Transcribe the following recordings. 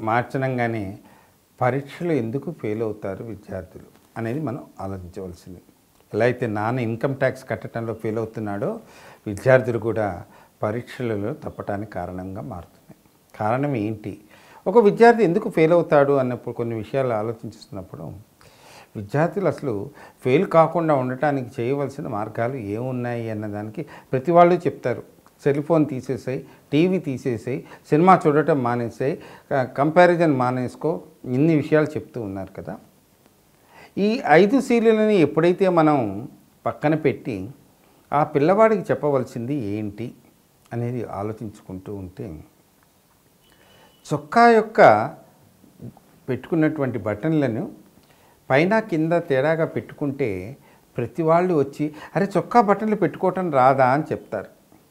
మార్చనంగానే పరీక్షలు ఎందుకు ఫెయిల్ అవుతారు విద్యార్థులు అనేది మనం ఆలోచించవలసింది ఎలా అయితే నాన్న ఇన్కమ్ ట్యాక్స్ కట్టడంలో ఫెయిల్ అవుతున్నాడో విద్యార్థులు కూడా పరీక్షలలో తప్పటానికి కారణంగా మారుతున్నాయి కారణం ఏంటి ఒక విద్యార్థి ఎందుకు ఫెయిల్ అవుతాడు అన్నప్పుడు కొన్ని విషయాలు ఆలోచించుతున్నప్పుడు విద్యార్థులు అసలు ఫెయిల్ కాకుండా ఉండటానికి చేయవలసిన మార్గాలు ఏమున్నాయి అన్నదానికి ప్రతి వాళ్ళు చెప్తారు సెల్ ఫోన్ తీసేసాయి టీవీ తీసేసాయి సినిమా చూడటం మానేసాయి కంపారిజన్ మానేసుకో ఇన్ని విషయాలు చెప్తూ ఉన్నారు కదా ఈ ఐదు సీలులని ఎప్పుడైతే మనం పక్కన పెట్టి ఆ పిల్లవాడికి చెప్పవలసింది ఏంటి అనేది ఆలోచించుకుంటూ ఉంటే చొక్కా యొక్క పెట్టుకున్నటువంటి బటన్లను పైన కింద తేడాగా పెట్టుకుంటే ప్రతి వాళ్ళు వచ్చి అరే చొక్కా బటన్లు పెట్టుకోవటం రాదా అని చెప్తారు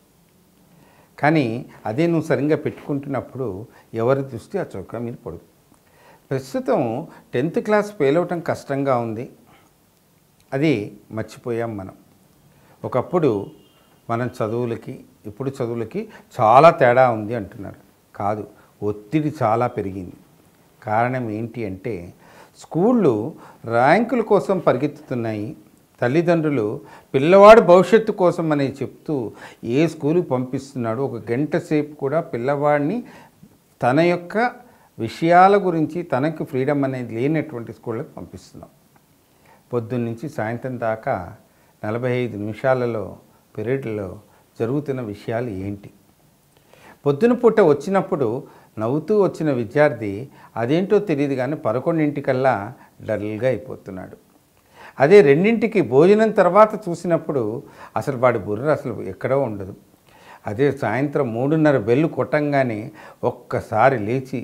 కానీ అదే నువ్వు సరిగ్గా పెట్టుకుంటున్నప్పుడు ఎవరి దృష్టి ఆ చొక్కా మీద పడదు ప్రస్తుతం టెన్త్ క్లాస్ ఫెయిల్ అవటం కష్టంగా ఉంది అది మర్చిపోయాం మనం ఒకప్పుడు మనం చదువులకి ఇప్పుడు చదువులకి చాలా తేడా ఉంది అంటున్నారు కాదు ఒత్తిడి చాలా పెరిగింది కారణం ఏంటి అంటే స్కూళ్ళు ర్యాంకుల కోసం పరిగెత్తుతున్నాయి తల్లిదండ్రులు పిల్లవాడు భవిష్యత్తు కోసం అనేది చెప్తూ ఏ స్కూలుకి పంపిస్తున్నాడు ఒక గంట సేపు కూడా పిల్లవాడిని తన యొక్క విషయాల గురించి తనకు ఫ్రీడమ్ అనేది లేనటువంటి స్కూళ్ళకి పంపిస్తున్నాం పొద్దున్న నుంచి సాయంత్రం దాకా నలభై ఐదు నిమిషాలలో పీరియడ్లో జరుగుతున్న విషయాలు ఏంటి పొద్దున పూట వచ్చినప్పుడు నవ్వుతూ వచ్చిన విద్యార్థి అదేంటో తెలియదు కానీ పదకొండింటికల్లా డల్గా అయిపోతున్నాడు అదే రెండింటికి భోజనం తర్వాత చూసినప్పుడు అసలు వాడి బుర్ర అసలు ఎక్కడో ఉండదు అదే సాయంత్రం మూడున్నర బెల్లు కొట్టంగానే ఒక్కసారి లేచి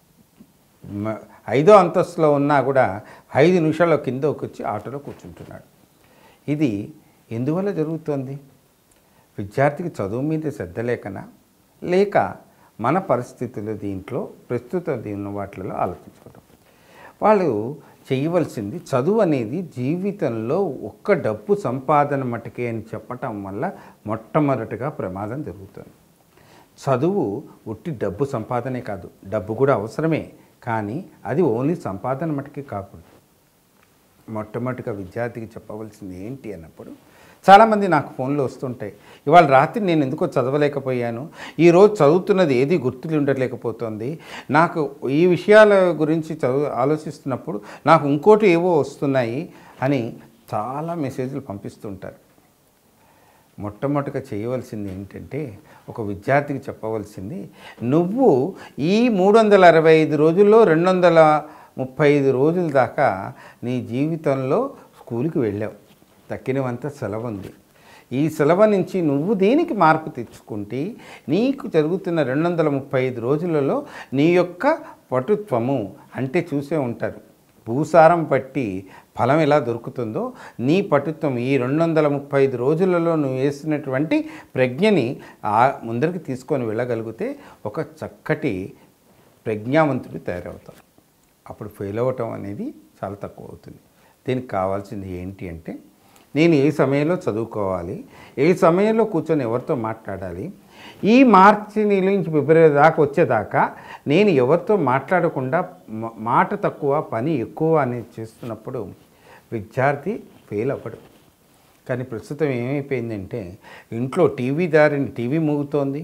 మ- ఐదో అంతస్తులో ఉన్నా కూడా ఐదు నిమిషాల్లో కిందకు వచ్చి ఆటోలో కూర్చుంటున్నాడు ఇది ఎందువల్ల జరుగుతోంది విద్యార్థికి చదువు మీద శ్రద్ధ లేకనా లేక మన పరిస్థితులు దీంట్లో ప్రస్తుతం దీని వాటిలో ఆలోచించుకోవడం వాళ్ళు చేయవలసింది చదువు అనేది జీవితంలో ఒక్క డబ్బు సంపాదన మటుకే అని చెప్పటం వల్ల మొట్టమొదటిగా ప్రమాదం జరుగుతుంది చదువు ఉట్టి డబ్బు సంపాదనే కాదు డబ్బు కూడా అవసరమే కానీ అది ఓన్లీ సంపాదన మటుకే కాకూడదు మొట్టమొదటిగా విద్యార్థికి చెప్పవలసింది ఏంటి అన్నప్పుడు చాలామంది నాకు ఫోన్లో వస్తుంటాయి ఇవాళ రాత్రి నేను ఎందుకో చదవలేకపోయాను ఈరోజు చదువుతున్నది ఏది గుర్తులు ఉండలేకపోతుంది నాకు ఈ విషయాల గురించి చదువు ఆలోచిస్తున్నప్పుడు నాకు ఇంకోటి ఏవో వస్తున్నాయి అని చాలా మెసేజ్లు పంపిస్తుంటారు మొట్టమొదటిగా చేయవలసింది ఏంటంటే ఒక విద్యార్థికి చెప్పవలసింది నువ్వు ఈ మూడు వందల అరవై ఐదు రోజుల్లో రెండు వందల ముప్పై ఐదు రోజుల దాకా నీ జీవితంలో స్కూల్కి వెళ్ళావు తక్కినవంతా సెలవు ఉంది ఈ సెలవు నుంచి నువ్వు దేనికి మార్పు తెచ్చుకుంటే నీకు జరుగుతున్న రెండు వందల ముప్పై ఐదు రోజులలో నీ యొక్క పటుత్వము అంటే చూసే ఉంటారు భూసారం పట్టి ఫలం ఎలా దొరుకుతుందో నీ పటుత్వం ఈ రెండు వందల ముప్పై ఐదు రోజులలో నువ్వు వేసినటువంటి ప్రజ్ఞని ఆ ముందరికి తీసుకొని వెళ్ళగలిగితే ఒక చక్కటి ప్రజ్ఞావంతుడు తయారవుతాడు అప్పుడు ఫెయిల్ అవ్వటం అనేది చాలా తక్కువ అవుతుంది దీనికి కావాల్సింది ఏంటి అంటే నేను ఏ సమయంలో చదువుకోవాలి ఏ సమయంలో కూర్చొని ఎవరితో మాట్లాడాలి ఈ మార్చి నుంచి ఫిబ్రవరి దాకా వచ్చేదాకా నేను ఎవరితో మాట్లాడకుండా మ- మాట తక్కువ పని ఎక్కువ అనేది చేస్తున్నప్పుడు విద్యార్థి ఫెయిల్ అవ్వడు కానీ ప్రస్తుతం ఏమైపోయిందంటే ఇంట్లో టీవీ దారిని టీవీ మూగుతోంది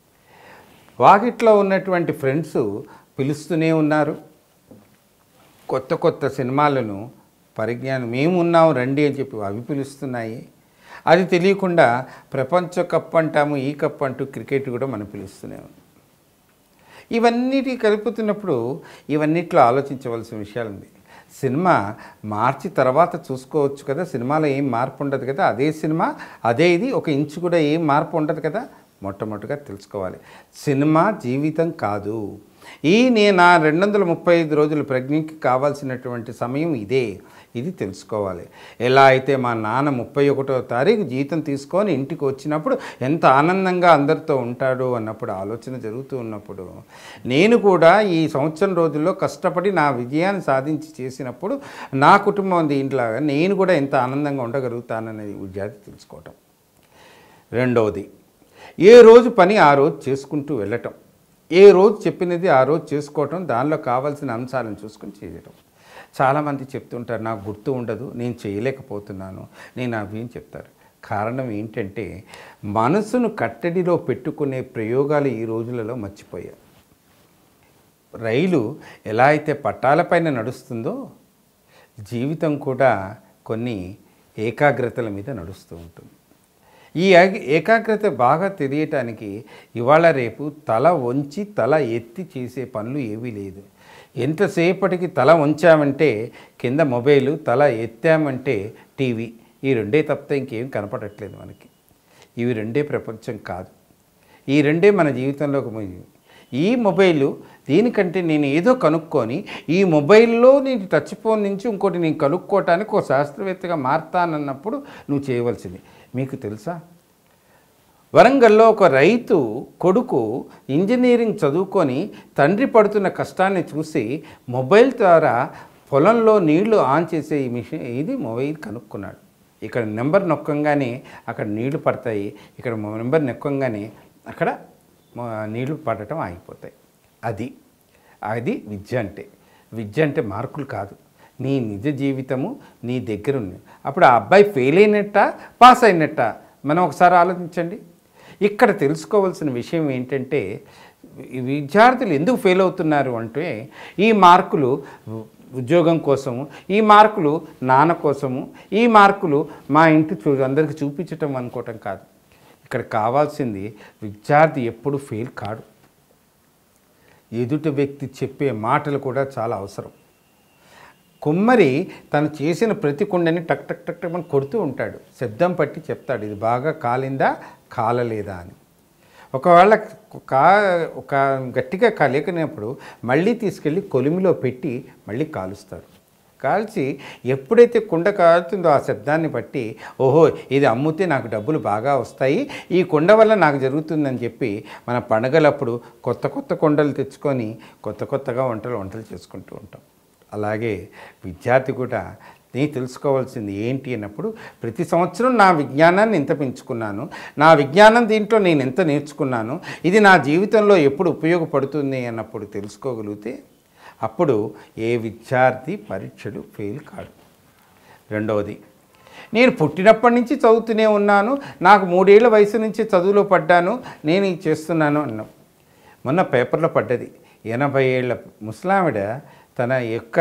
వాకిట్లో ఉన్నటువంటి ఫ్రెండ్స్ పిలుస్తూనే ఉన్నారు కొత్త కొత్త సినిమాలను పరిజ్ఞానం మేము ఉన్నాం రండి అని చెప్పి అవి పిలుస్తున్నాయి అది తెలియకుండా ప్రపంచ కప్ అంటాము ఈ కప్ అంటూ క్రికెట్ కూడా మనం పిలుస్తూనే ఉన్నాం ఇవన్నిటి కలుపుతున్నప్పుడు ఇవన్నిట్లో ఆలోచించవలసిన విషయాలు ఉంది సినిమా మార్చి తర్వాత చూసుకోవచ్చు కదా సినిమాలో ఏం మార్పు ఉండదు కదా అదే సినిమా అదే ఇది ఒక ఇంచు కూడా ఏం మార్పు ఉండదు కదా మొట్టమొదటిగా తెలుసుకోవాలి సినిమా జీవితం కాదు ఈ నేను నా రెండు వందల ముప్పై ఐదు రోజుల ప్రజ్ఞకి కావాల్సినటువంటి సమయం ఇదే ఇది తెలుసుకోవాలి ఎలా అయితే మా నాన్న ముప్పై ఒకటో తారీఖు జీతం తీసుకొని ఇంటికి వచ్చినప్పుడు ఎంత ఆనందంగా అందరితో ఉంటాడో అన్నప్పుడు ఆలోచన జరుగుతూ ఉన్నప్పుడు నేను కూడా ఈ సంవత్సరం రోజుల్లో కష్టపడి నా విజయాన్ని సాధించి చేసినప్పుడు నా కుటుంబం దీంట్లాగా నేను కూడా ఎంత ఆనందంగా ఉండగలుగుతాననేది విద్యార్థి తెలుసుకోవటం రెండవది ఏ రోజు పని ఆ రోజు చేసుకుంటూ వెళ్ళటం ఏ రోజు చెప్పినది ఆ రోజు చేసుకోవటం దానిలో కావాల్సిన అంశాలను చూసుకొని చేయడం చాలామంది చెప్తుంటారు నాకు గుర్తు ఉండదు నేను చేయలేకపోతున్నాను నేను అవి అని చెప్తారు కారణం ఏంటంటే మనసును కట్టడిలో పెట్టుకునే ప్రయోగాలు ఈ రోజులలో మర్చిపోయారు రైలు ఎలా అయితే పట్టాలపైన నడుస్తుందో జీవితం కూడా కొన్ని ఏకాగ్రతల మీద నడుస్తూ ఉంటుంది ఈ ఏక- ఏకాగ్రత బాగా తెలియటానికి ఇవాళ రేపు తల వంచి తల ఎత్తి చేసే పనులు ఏవీ లేదు ఎంతసేపటికి తల వంచామంటే కింద మొబైలు తల ఎత్తామంటే టీవీ ఈ రెండే తప్పితే ఇంకేం కనపడట్లేదు మనకి ఇవి రెండే ప్రపంచం కాదు ఈ రెండే మన జీవితంలోకి పోయి ఈ మొబైల్ దీనికంటే నేను ఏదో కనుక్కొని ఈ మొబైల్లో నేను టచ్ ఫోన్ నుంచి ఇంకోటి నేను కనుక్కోవటానికి ఒక శాస్త్రవేత్తగా మారుతానన్నప్పుడు నువ్వు చేయవలసింది మీకు తెలుసా వరంగల్లో ఒక రైతు కొడుకు ఇంజనీరింగ్ చదువుకొని తండ్రి పడుతున్న కష్టాన్ని చూసి మొబైల్ ద్వారా పొలంలో నీళ్లు ఆన్ చేసే ఈ మిషన్ ఇది మొబైల్ కనుక్కున్నాడు ఇక్కడ నెంబర్ నొక్కంగానే అక్కడ నీళ్లు పడతాయి ఇక్కడ నెంబర్ నొక్కంగానే అక్కడ మ- నీళ్లు పడటం ఆగిపోతాయి అది అది విద్య అంటే విద్య అంటే మార్కులు కాదు నీ నిజ జీవితము నీ దగ్గర ఉంది అప్పుడు ఆ అబ్బాయి ఫెయిల్ అయినట్ట పాస్ అయినట్ట మనం ఒకసారి ఆలోచించండి ఇక్కడ తెలుసుకోవాల్సిన విషయం ఏంటంటే ఈ విద్యార్థులు ఎందుకు ఫెయిల్ అవుతున్నారు అంటే ఈ మార్కులు ఉద్యోగం కోసము ఈ మార్కులు నాన్న కోసము ఈ మార్కులు మా ఇంటి చూ అందరికి చూపించటం అనుకోవటం కాదు ఇక్కడ కావాల్సింది విద్యార్థి ఎప్పుడు ఫెయిల్ కాడు ఎదుటి వ్యక్తి చెప్పే మాటలు కూడా చాలా అవసరం కుమ్మరి తను చేసిన ప్రతి కుండని టక్ టక్ టక్ టక్ అని కొడుతూ ఉంటాడు శబ్దం పట్టి చెప్తాడు ఇది బాగా కాలిందా కాలలేదా అని ఒకవేళ కా ఒక గట్టిగా కాలేకనప్పుడు మళ్ళీ తీసుకెళ్ళి కొలిమిలో పెట్టి మళ్ళీ కాలుస్తాడు కాల్చి ఎప్పుడైతే కుండ కాలుతుందో ఆ శబ్దాన్ని బట్టి ఓహో ఇది అమ్ముతే నాకు డబ్బులు బాగా వస్తాయి ఈ కుండ వల్ల నాకు జరుగుతుందని చెప్పి మన పండగలప్పుడు కొత్త కొత్త కుండలు తెచ్చుకొని కొత్త కొత్తగా వంటలు వంటలు చేసుకుంటూ ఉంటాం అలాగే విద్యార్థి కూడా నీ తెలుసుకోవాల్సింది ఏంటి అన్నప్పుడు ప్రతి సంవత్సరం నా విజ్ఞానాన్ని ఎంత పెంచుకున్నాను నా విజ్ఞానం దీంట్లో నేను ఎంత నేర్చుకున్నాను ఇది నా జీవితంలో ఎప్పుడు ఉపయోగపడుతుంది అన్నప్పుడు తెలుసుకోగలిగితే అప్పుడు ఏ విద్యార్థి పరీక్షలు ఫెయిల్ కాడు రెండవది నేను పుట్టినప్పటి నుంచి చదువుతూనే ఉన్నాను నాకు మూడేళ్ల వయసు నుంచి చదువులో పడ్డాను నేను ఇది చేస్తున్నాను అన్నాం మొన్న పేపర్లో పడ్డది ఎనభై ఏళ్ళ ముసలావిడ తన యొక్క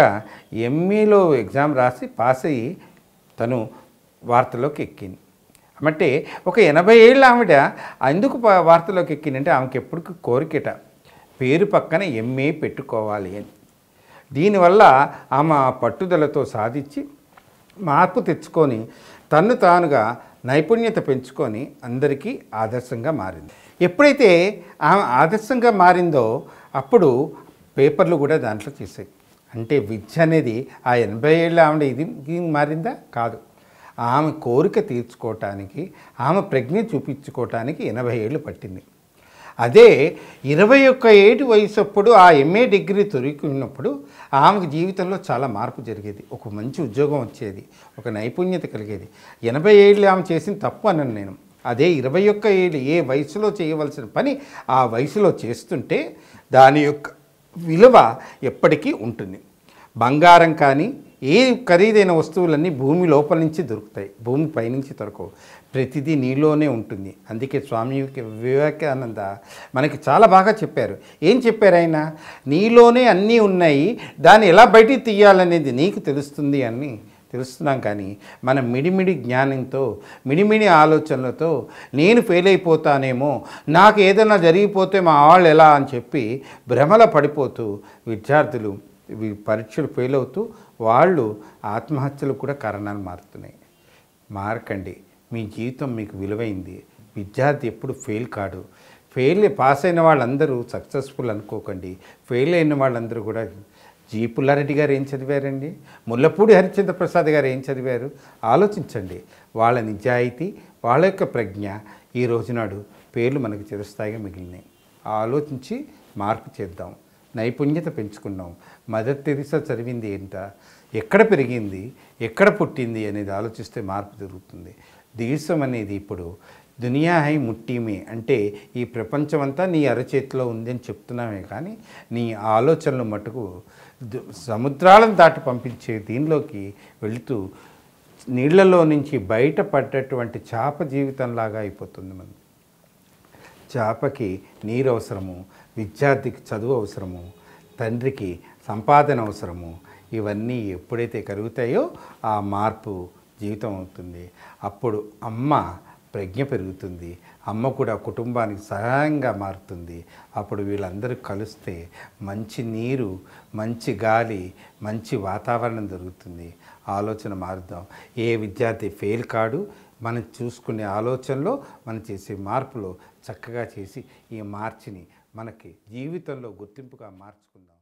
ఎంఈలో ఎగ్జామ్ రాసి పాస్ అయ్యి తను వార్తలోకి ఎక్కింది అంటే ఒక ఎనభై ఏళ్ళ ఆవిడ ఎందుకు ప- వార్తలోకి ఎక్కిందంటే ఆమెకి ఎప్పటికీ కోరికట పేరు పక్కన ఎంఏ పెట్టుకోవాలి అని దీనివల్ల ఆమె ఆ పట్టుదలతో సాధించి మార్పు తెచ్చుకొని తన్ను తానుగా నైపుణ్యత పెంచుకొని అందరికీ ఆదర్శంగా మారింది ఎప్పుడైతే ఆమె ఆదర్శంగా మారిందో అప్పుడు పేపర్లు కూడా దాంట్లో తీసాయి అంటే విద్య అనేది ఆ ఎనభై ఏళ్ళ ఆవిడ ఇది ఇది మారిందా కాదు ఆమె కోరిక తీర్చుకోవటానికి ఆమె ప్రజ్ఞ చూపించుకోవటానికి ఎనభై ఏళ్ళు పట్టింది అదే ఇరవై ఒక్క ఏటి వయసు అప్పుడు ఆ ఎంఏ డిగ్రీ దొరికినప్పుడు ఆమెకు జీవితంలో చాలా మార్పు జరిగేది ఒక మంచి ఉద్యోగం వచ్చేది ఒక నైపుణ్యత కలిగేది ఎనభై ఏళ్ళు ఆమె చేసిన తప్పు అన్నాను నేను అదే ఇరవై ఒక్క ఏళ్ళు ఏ వయసులో చేయవలసిన పని ఆ వయసులో చేస్తుంటే దాని యొక్క విలువ ఎప్పటికీ ఉంటుంది బంగారం కానీ ఏ ఖరీదైన వస్తువులన్నీ భూమి లోపల నుంచి దొరుకుతాయి భూమి పైనుంచి దొరకవు ప్రతిదీ నీలోనే ఉంటుంది అందుకే స్వామి వివేకానంద మనకి చాలా బాగా చెప్పారు ఏం చెప్పారు ఆయన నీలోనే అన్నీ ఉన్నాయి దాన్ని ఎలా బయటికి తీయాలనేది నీకు తెలుస్తుంది అని తెలుస్తున్నాం కానీ మన మిడిమిడి జ్ఞానంతో మిడిమిడి ఆలోచనలతో నేను ఫెయిల్ అయిపోతానేమో నాకు ఏదైనా జరిగిపోతే మా వాళ్ళు ఎలా అని చెప్పి భ్రమల పడిపోతూ విద్యార్థులు ఇవి పరీక్షలు ఫెయిల్ అవుతూ వాళ్ళు ఆత్మహత్యలు కూడా కారణాలు మారుతున్నాయి మారకండి మీ జీవితం మీకు విలువైంది విద్యార్థి ఎప్పుడు ఫెయిల్ కాడు ఫెయిల్ పాస్ అయిన వాళ్ళందరూ సక్సెస్ఫుల్ అనుకోకండి ఫెయిల్ అయిన వాళ్ళందరూ కూడా జీ పుల్లారెడ్డి గారు ఏం చదివారండి ముల్లపూడి హరిశ్చంద్ర ప్రసాద్ గారు ఏం చదివారు ఆలోచించండి వాళ్ళ నిజాయితీ వాళ్ళ యొక్క ప్రజ్ఞ ఈ రోజునాడు పేర్లు మనకు చిరస్థాయిగా మిగిలినాయి ఆలోచించి మార్పు చేద్దాం నైపుణ్యత పెంచుకున్నాం మదర్ తెరిసా చదివింది ఏంట ఎక్కడ పెరిగింది ఎక్కడ పుట్టింది అనేది ఆలోచిస్తే మార్పు జరుగుతుంది దేశం అనేది ఇప్పుడు దునియా హై ముట్టిమే అంటే ఈ ప్రపంచమంతా నీ అరచేతిలో ఉంది అని చెప్తున్నామే కానీ నీ ఆలోచనలు మటుకు దు- సముద్రాలను దాటి పంపించే దీనిలోకి వెళుతూ నీళ్లలో నుంచి బయటపడ్డటువంటి చేప జీవితంలాగా అయిపోతుంది మనం చేపకి నీరు అవసరము విద్యార్థికి చదువు అవసరము తండ్రికి సంపాదన అవసరము ఇవన్నీ ఎప్పుడైతే కలుగుతాయో ఆ మార్పు జీవితం అవుతుంది అప్పుడు అమ్మ ప్రజ్ఞ పెరుగుతుంది అమ్మ కూడా కుటుంబానికి సహాయంగా మారుతుంది అప్పుడు వీళ్ళందరూ కలిస్తే మంచి నీరు మంచి గాలి మంచి వాతావరణం దొరుకుతుంది ఆలోచన మారుద్దాం ఏ విద్యార్థి ఫెయిల్ కాడు మనం చూసుకునే ఆలోచనలో మనం చేసే మార్పులో చక్కగా చేసి ఈ మార్చిని మనకి జీవితంలో గుర్తింపుగా మార్చుకుందాం